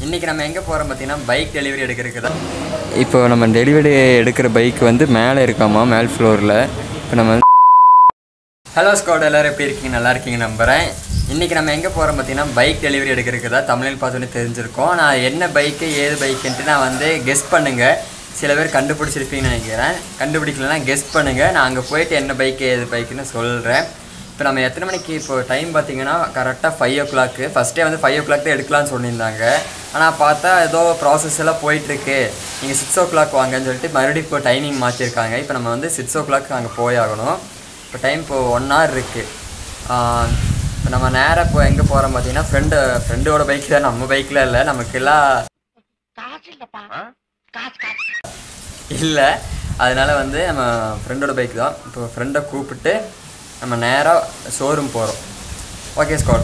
இன்றைக்கி நம்ம எங்கே போகிறோம் பார்த்தீங்கன்னா பைக் டெலிவரி எடுக்கிறதுக்கு தான் இப்போ நம்ம டெலிவரி எடுக்கிற பைக் வந்து மேலே இருக்காமா மேல் ஃப்ளோரில் இப்போ நம்ம ஹலோ ஸ்கோட் எல்லோரும் எப்படி இருக்கீங்க நல்லா இருக்கீங்க நம்புகிறேன் இன்றைக்கி நம்ம எங்கே போகிறோம் பார்த்தீங்கன்னா பைக் டெலிவரி எடுக்கிறதுக்கு தான் தமிழில் பார்த்தோன்னே தெரிஞ்சிருக்கோம் நான் என்ன பைக்கு ஏது பைக்குன்ட்டு நான் வந்து கெஸ் பண்ணுங்கள் சில பேர் கண்டுபிடிச்சிருப்பீங்கன்னு நினைக்கிறேன் கண்டுபிடிக்கலனா கெஸ் பண்ணுங்கள் நான் அங்கே போயிட்டு என்ன பைக்கு ஏது பைக்குன்னு சொல்கிறேன் இப்போ நம்ம எத்தனை மணிக்கு இப்போ டைம் பார்த்தீங்கன்னா கரெக்டாக ஃபைவ் ஓ கிளாக்கு ஃபஸ்ட்டே வந்து ஃபைவ் ஓ கிளாக் தான் எடுக்கலாம்னு சொல்லியிருந்தாங்க ஆனால் பார்த்தா ஏதோ ப்ராசஸ் எல்லாம் போயிட்டுருக்கு நீங்கள் சிக்ஸ் ஓ கிளாக் வாங்கன்னு சொல்லிட்டு மறுபடியும் இப்போ டைமிங் மாற்றிருக்காங்க இப்போ நம்ம வந்து சிக்ஸ் ஓ கிளாக் அங்கே போயாகணும் இப்போ டைம் இப்போ ஒன் ஹவர் இருக்குது இப்போ நம்ம நேராக இப்போ எங்கே போகிறோம் பார்த்தீங்கன்னா ஃப்ரெண்டு ஃப்ரெண்டோட பைக் தான் நம்ம பைக்கில் இல்லை நமக்கெல்லாம் இல்லை அதனால வந்து நம்ம ஃப்ரெண்டோட பைக் தான் இப்போ ஃப்ரெண்டை கூப்பிட்டு நம்ம நேராக ஷோரூம் போகிறோம் ஓகே ஸ்கோட்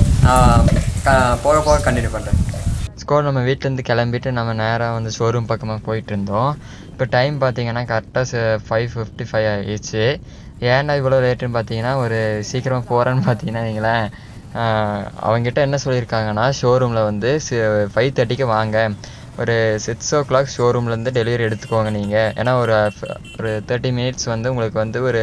போக போக கண்டினியூ பண்ணுறேன் ஸ்கோர் நம்ம வீட்டிலேருந்து கிளம்பிட்டு நம்ம நேராக வந்து ஷோரூம் பக்கமாக போயிட்டு இருந்தோம் இப்போ டைம் பார்த்தீங்கன்னா கரெக்டாக ஃபைவ் ஃபிஃப்டி ஃபைவ் ஆகிடுச்சு ஏன்டா இவ்வளோ லேட்டுன்னு பார்த்தீங்கன்னா ஒரு சீக்கிரமாக போகிறேன்னு பார்த்தீங்கன்னா வைங்களேன் ஆஹ் அவங்ககிட்ட என்ன சொல்லியிருக்காங்கன்னா ஷோரூமில் வந்து ஃபைவ் தேர்ட்டிக்கு வாங்க ஒரு சிக்ஸ் ஓ கிளாக் ஷோரூம்லேருந்து டெலிவரி எடுத்துக்கோங்க நீங்கள் ஏன்னா ஒரு ஃப- ஒரு தேர்ட்டி மினிட்ஸ் வந்து உங்களுக்கு வந்து ஒரு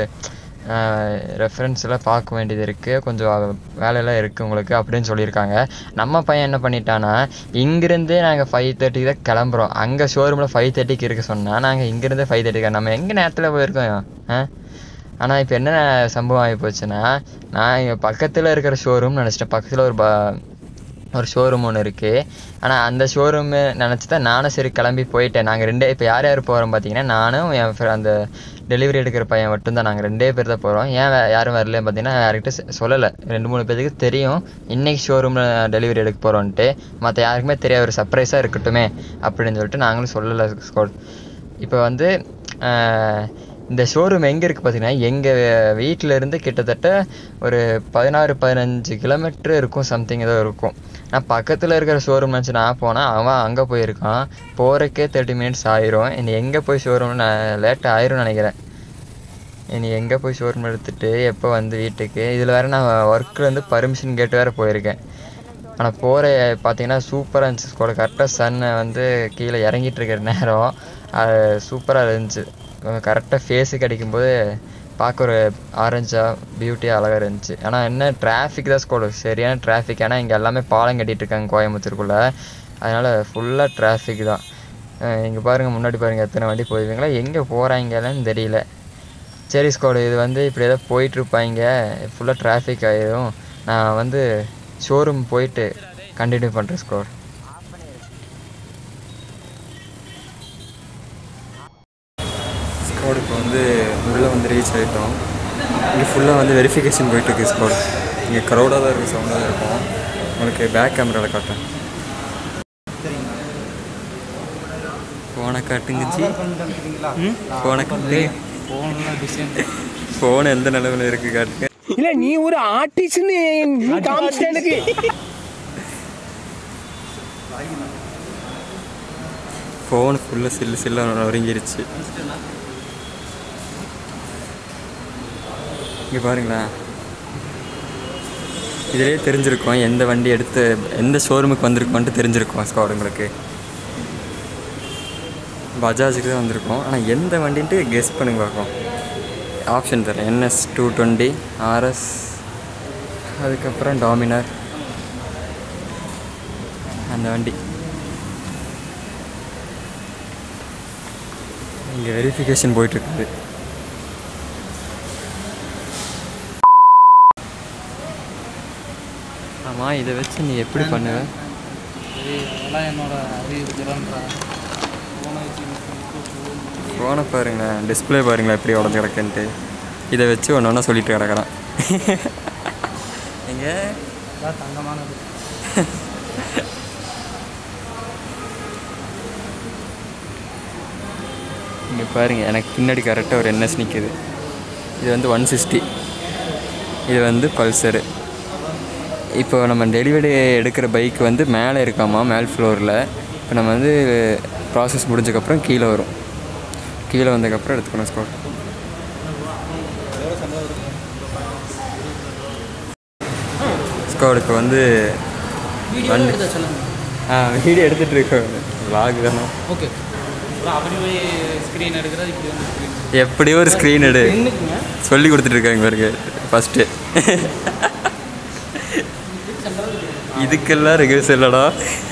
ரெஃபரன்ஸ் எல்லாம் பார்க்க வேண்டியது இருக்குது கொஞ்சம் வேலையெல்லாம் இருக்குது உங்களுக்கு அப்படின்னு சொல்லியிருக்காங்க நம்ம பையன் என்ன பண்ணிட்டான்னா இங்கிருந்தே நாங்கள் ஃபைவ் தேர்ட்டிக்கு தான் கிளம்புறோம் அங்கே ஷோரூமில் ஃபைவ் தேர்ட்டிக்கு இருக்க சொன்னால் நாங்கள் இங்கேருந்தே ஃபைவ் தேர்ட்டிக்கு நம்ம எங்கே நேரத்தில் போயிருக்கோம் ஆ ஆனால் இப்போ என்ன சம்பவம் ஆகி போச்சுன்னா நான் இங்கே பக்கத்தில் இருக்கிற ஷோரூம் நினச்சிட்டேன் பக்கத்தில் ஒரு ப ஒரு ஷோரூம் ஒன்று இருக்குது ஆனால் அந்த ஷோரூமு நினச்சி தான் நானும் சரி கிளம்பி போயிட்டேன் நாங்கள் ரெண்டே இப்போ யார் யார் போகிறோம் பார்த்தீங்கன்னா நானும் என் fri- அந்த டெலிவரி எடுக்கிற பையன் மட்டும்தான் நாங்கள் ரெண்டே பேர் தான் போகிறோம் ஏன் வே- யாரும் வரல பார்த்தீங்கன்னா யார்கிட்ட சொ- சொல்லலை ரெண்டு மூணு பேருக்கு தெரியும் இன்னைக்கு ஷோரூமில் டெலிவரி எடுக்க போகிறோன்ட்டு மற்ற யாருக்குமே தெரியாது ஒரு சர்ப்ரைஸாக இருக்கட்டுமே அப்படின்னு சொல்லிட்டு நாங்களும் சொல்லலை ஸ்கோட் இப்போ வந்து ஆஹ், இந்த ஷோரூம் எங்கே இருக்குது பார்த்தீங்கன்னா எங்கள் வீட்டில் இருந்து கிட்டத்தட்ட ஒரு பதினாறு பதினஞ்சு கிலோமீட்டர் இருக்கும் சம்திங் ஏதோ இருக்கும் நான் பக்கத்தில் இருக்கிற ஷோரூம் நினச்சி நான் போனால் அவன் அங்கே போயிருக்கான் போகிறக்கே தேர்ட்டி மினிட்ஸ் ஆயிரும் இனி எங்கே போய் ஷோரூம் நான் லேட் ஆயிரும்னு நினைக்கிறேன் இனி எங்கே போய் ஷோரூம் எடுத்துட்டு எப்போ வந்து வீட்டுக்கு இதில் வேறு நான் ஒர்க்கில் வந்து பர்மிஷன் கேட்டு வேறு போயிருக்கேன் ஆனால் போகிற பார்த்தீங்கன்னா சூப்பராக இருந்துச்சு கூட கரெக்டாக சன்னை வந்து கீழே இறங்கிட்டு இருக்கிற நேரம் அது சூப்பராக இருந்துச்சு கரெக்டாக ஃபேஸுக்கு அடிக்கும்போது பார்க்க ஒரு ஆரஞ்சாக பியூட்டியாக அழகாக இருந்துச்சு ஆனால் என்ன டிராஃபிக் தான் ஸ்கோடு சரியான டிராஃபிக் ஏன்னா இங்கே எல்லாமே பாலம் கட்டிட்டு இருக்காங்க கோயம்புத்தூருக்குள்ளே அதனால் ஃபுல்லாக டிராஃபிக் தான் இங்கே பாருங்கள் முன்னாடி பாருங்கள் எத்தனை வண்டி போயிருவீங்களா எங்கே போகிறாங்கன்னு தெரியல சரி ஸ்கோடு இது வந்து இப்படி ஏதோ போயிட்டுருப்பாங்க ஃபுல்லாக டிராஃபிக் ஆயிடும் நான் வந்து ஷோரூம் போயிட்டு கண்டினியூ பண்ணுறேன் ஸ்கோர் ஸ்கோடு இப்போ வந்து உள்ளே வந்து ரீச் ஆகிட்டோம் இங்கே ஃபுல்லாக வந்து வெரிஃபிகேஷன் போயிட்டுருக்கு ஸ்கோடு இங்கே க்ரௌடாக தான் இருக்குது சவுண்டாக தான் இருக்கும் உங்களுக்கு பேக் கேமராவில் காட்டுறேன் ஃபோனை காட்டுங்க ஜி ம் ஃபோனை காட்டு ஃபோன் எந்த நிலவில் இருக்குது காட்டுங்க இல்ல நீ ஒரு ஆர்டிஸ்ட்னு நீ காமிச்சிட்ட எனக்கு ஃபோன் ஃபுல்லாக சில்லு சில்லாக நொறுங்கிருச்சு இங்கே பாருங்களேன் இதிலே தெரிஞ்சிருக்கும் எந்த வண்டி எடுத்து எந்த ஷோரூமுக்கு வந்திருக்கோன்ட்டு தெரிஞ்சிருக்கும் ஸ்குவாட் உங்களுக்கு பஜாஜுக்கு தான் வந்திருக்கோம் ஆனால் எந்த வண்டின்ட்டு கெஸ் பண்ணுங்க பார்ப்போம் ஆப்ஷன் தரேன் என்எஸ் டூ டுவெண்ட்டி ஆர்எஸ் அதுக்கப்புறம் டாமினர் அந்த வண்டி இங்கே வெரிஃபிகேஷன் போயிட்டுருக்குது ஆமாம் இதை வச்சு நீ எப்படி பண்ணுவ அதெல்லாம் என்னோட அறிவு திறன்றா ஃபோனை பாருங்களேன் டிஸ்பிளே பாருங்களேன் எப்படி உடஞ்சி கிடக்குன்ட்டு இதை வச்சு ஒன்று ஒன்றா சொல்லிட்டு கிடக்குறான் எங்கே அதான் தங்கமானது இங்கே பாருங்கள் எனக்கு பின்னாடி கரெக்டாக ஒரு என்எஸ் நிற்குது இது வந்து ஒன் சிக்ஸ்டி இது வந்து பல்சரு இப்போ நம்ம டெலிவரி எடுக்கிற பைக் வந்து மேலே இருக்காமா மேல் ஃப்ளோரில் இப்போ நம்ம வந்து ப்ராசஸ் முடிஞ்சக்கப்புறம் கீழே வரும் கீழே வந்ததுக்கப்புறம் எடுத்துக்கணும் ஸ்கோர் ஸ்கோர் இப்போ வந்து வண்டி ஆ வீடியோ எடுத்துகிட்டு இருக்கோம் vlog தானே ஓகே அப்புறம் அப்படி போய் ஸ்க்ரீன் எடுக்கிறது இப்படி வந்து ஸ்க்ரீன் எப்படியோ ஒரு ஸ்க்ரீன் எடு என்னக்குங்க சொல்லி கொடுத்துட்டு இருக்காங்க பாருங்க ஃபஸ்ட்டு இதுக்கெல்லாம் ரிகர்ஸ் இல்லடா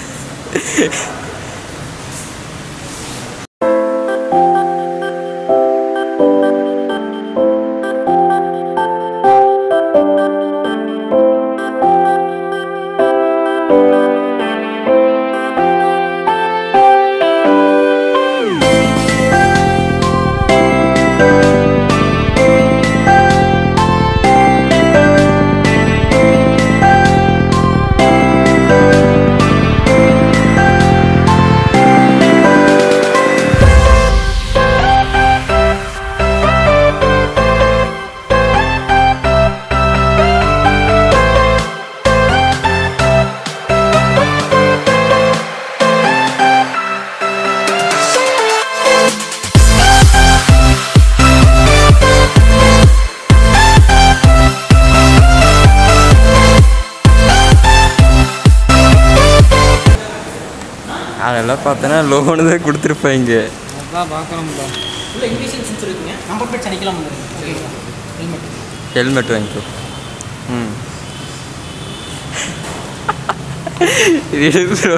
அதெல்லாம் பார்த்தோன்னா லோனு தான் கொடுத்துருப்பாங்க அதான் பார்க்கணும்ல உள்ள இங்கிலீஷ் இன்சூரன்ஸ் இருக்குங்க நம்பர் பிளேட் சனிக்கிழமை வந்துடும் ஓகேங்களா ஹெல்மெட் ஹெல்மெட் வாங்கிக்கோ ம் இது bro.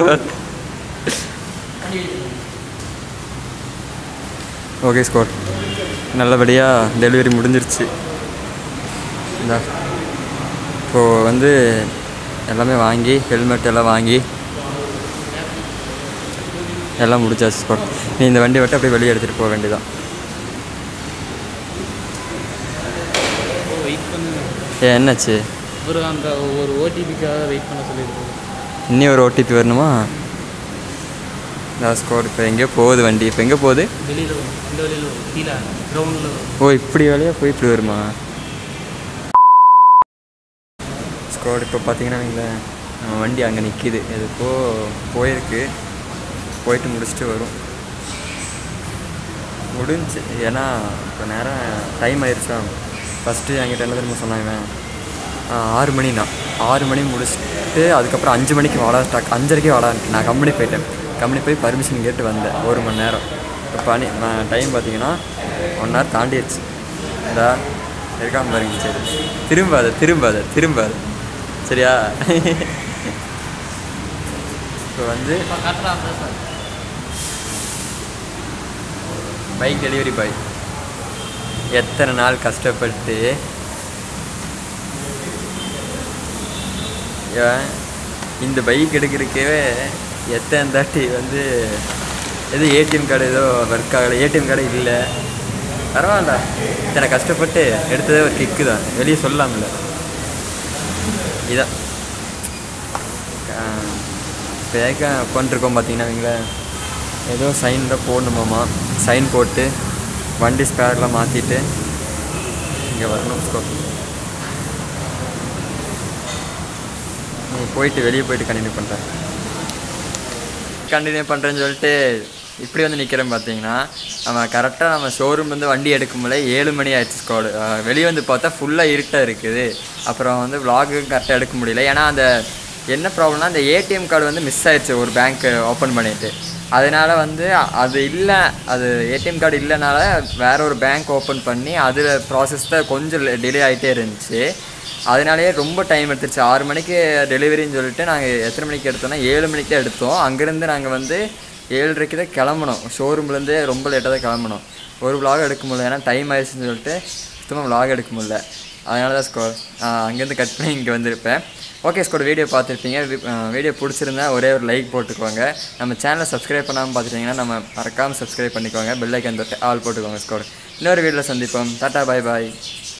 ஓகே ஸ்கோர் நல்லபடியாக டெலிவரி முடிஞ்சிருச்சு இந்தா இப்போது வந்து எல்லாமே வாங்கி ஹெல்மெட் எல்லாம் வாங்கி எல்லாம் முடிச்சாச்சு ஸ்கோர் நீ இந்த வண்டி விட்டு அப்படியே வெளியே எடுத்துகிட்டு போக வேண்டியதான் வெயிட் பண்ணு ஏ என்னாச்சு ஒரு அந்த ஒரு ஓடிபிக்காக வெயிட் பண்ண சொல்லியிருக்கோம் இன்னி ஒரு ஓடிபி வரணுமா லாஸ்ட் கோட் இப்போ எங்கேயோ போகுது வண்டி இப்போ எங்கே போகுது வெளியில் வரும் இந்த வெளியில் வரும் கீழே கிரவுண்டில் வரும் ஓ இப்படி வேலையாக போய் இப்படி வருமா ஸ்கோட் இப்போ பார்த்தீங்கன்னா வைங்களேன், நம்ம வண்டி அங்கே நிற்கிது எதுக்கோ போயிருக்கு போயிட்டு முடிச்சுட்டு வரும் முடிஞ்சு ஏன்னா இப்போ நேரம் டைம் ஆயிடுச்சா ஃபஸ்ட்டு என்கிட்ட என்ன தெரியுமா சொன்னாங்க இவன்? ஆ, ஆறு மணினா ஆறு மணி முடிச்சுட்டு அதுக்கப்புறம் அஞ்சு மணிக்கு வாடா ஸ்டாக் அஞ்சரைக்கே வாடான்ட்டு நான் கம்பெனி போயிட்டேன் கம்பெனி போய் பர்மிஷன் கேட்டு வந்தேன் ஒரு மணி நேரம் இப்போ பனி டைம் பார்த்தீங்கன்னா ஒன் ஹவர் தாண்டிடுச்சு இந்தா இருக்காம பாருங்க சரி திரும்பாத திரும்பாத திரும்பாத சரியா இப்போ வந்து காட்டுறா சார் பைக் டெலிவரி பாய் எத்தனை நாள் கஷ்டப்பட்டு ஏன், இந்த பைக் எடுக்கிறதுக்கே எத்தனை தாட்டி வந்து எது ஏடிஎம் கார்டு ஏதோ ஒர்க் ஆகலை ஏடிஎம் கார்டு இல்லை பரவாயில்ல இத்தனை கஷ்டப்பட்டு எடுத்ததே ஒரு கிக்கு தான் வெளியே சொல்லலாம்ல இதான் பேக்க உட்காந்துருக்கோம் பார்த்தீங்கன்னா வைங்களேன் ஏதோ சைன் தான் போடணுமாம்மா சைன் போட்டு வண்டி ஸ்பேர்லாம் மாற்றிட்டு இங்கே வரணும் ஸ்கோ நீ போயிட்டு வெளியே போயிட்டு கண்டினியூ பண்ணுறேன் கண்டினியூ பண்ணுறேன்னு சொல்லிட்டு இப்படி வந்து நிற்கிறேன் பார்த்தீங்கன்னா நம்ம கரெக்டாக நம்ம ஷோரூம்லேருந்து வண்டி எடுக்கும்போது ஏழு மணி ஆயிடுச்சு ஸ்கோடு வெளியே வந்து பார்த்தா ஃபுல்லாக இருட்டாக இருக்குது அப்புறம் வந்து vlog கரெக்டாக எடுக்க முடியல ஏன்னா அந்த என்ன ப்ராப்ளம்னா அந்த ஏடிஎம் கார்டு வந்து மிஸ் ஆயிடுச்சு ஒரு பேங்க் ஓப்பன் பண்ணிட்டு அதனால வந்து அது இல்லை அது ஏடிஎம் கார்டு இல்லைனால வேற ஒரு பேங்க் ஓப்பன் பண்ணி அதில் ப்ராசஸ் தான் கொஞ்சம் டிலே ஆகிட்டே இருந்துச்சு அதனாலேயே ரொம்ப டைம் எடுத்துருச்சு ஆறு மணிக்கு டெலிவரின்னு சொல்லிட்டு நாங்கள் எத்தனை மணிக்கு எடுத்தோம்னா ஏழு மணிக்கு தான் எடுத்தோம் அங்கேருந்து நாங்கள் வந்து ஏழரைக்கு தான் கிளம்பணும் ஷோரூம்லேருந்தே ரொம்ப லேட்டாக தான் கிளம்பணும் ஒரு vlog எடுக்க முடியல ஏன்னா டைம் ஆயிடுச்சுன்னு சொல்லிட்டு சுத்தமாக vlog எடுக்க முடியல அதனால தான் ஸ்கோ அங்கேருந்து கட் பண்ணி இங்கே வந்திருப்பேன் ஓகே ஸ்கோர் வீடியோ பார்த்துருப்பீங்க வீடியோ பிடிச்சிருந்தா ஒரே ஒரு லைக் போட்டுக்கோங்க நம்ம சேனலை சப்ஸ்கிரைப் பண்ணாமல் பார்த்துட்டிங்கன்னா நம்ம மறக்காமல் சப்ஸ்கிரைப் பண்ணிக்கோங்க பெல் ஐக்கன் தொட்டு ஆல் போட்டுக்கோங்க ஸ்கோர் இன்னொரு வீடியோவில் சந்திப்போம் டாட்டா பாய் பாய்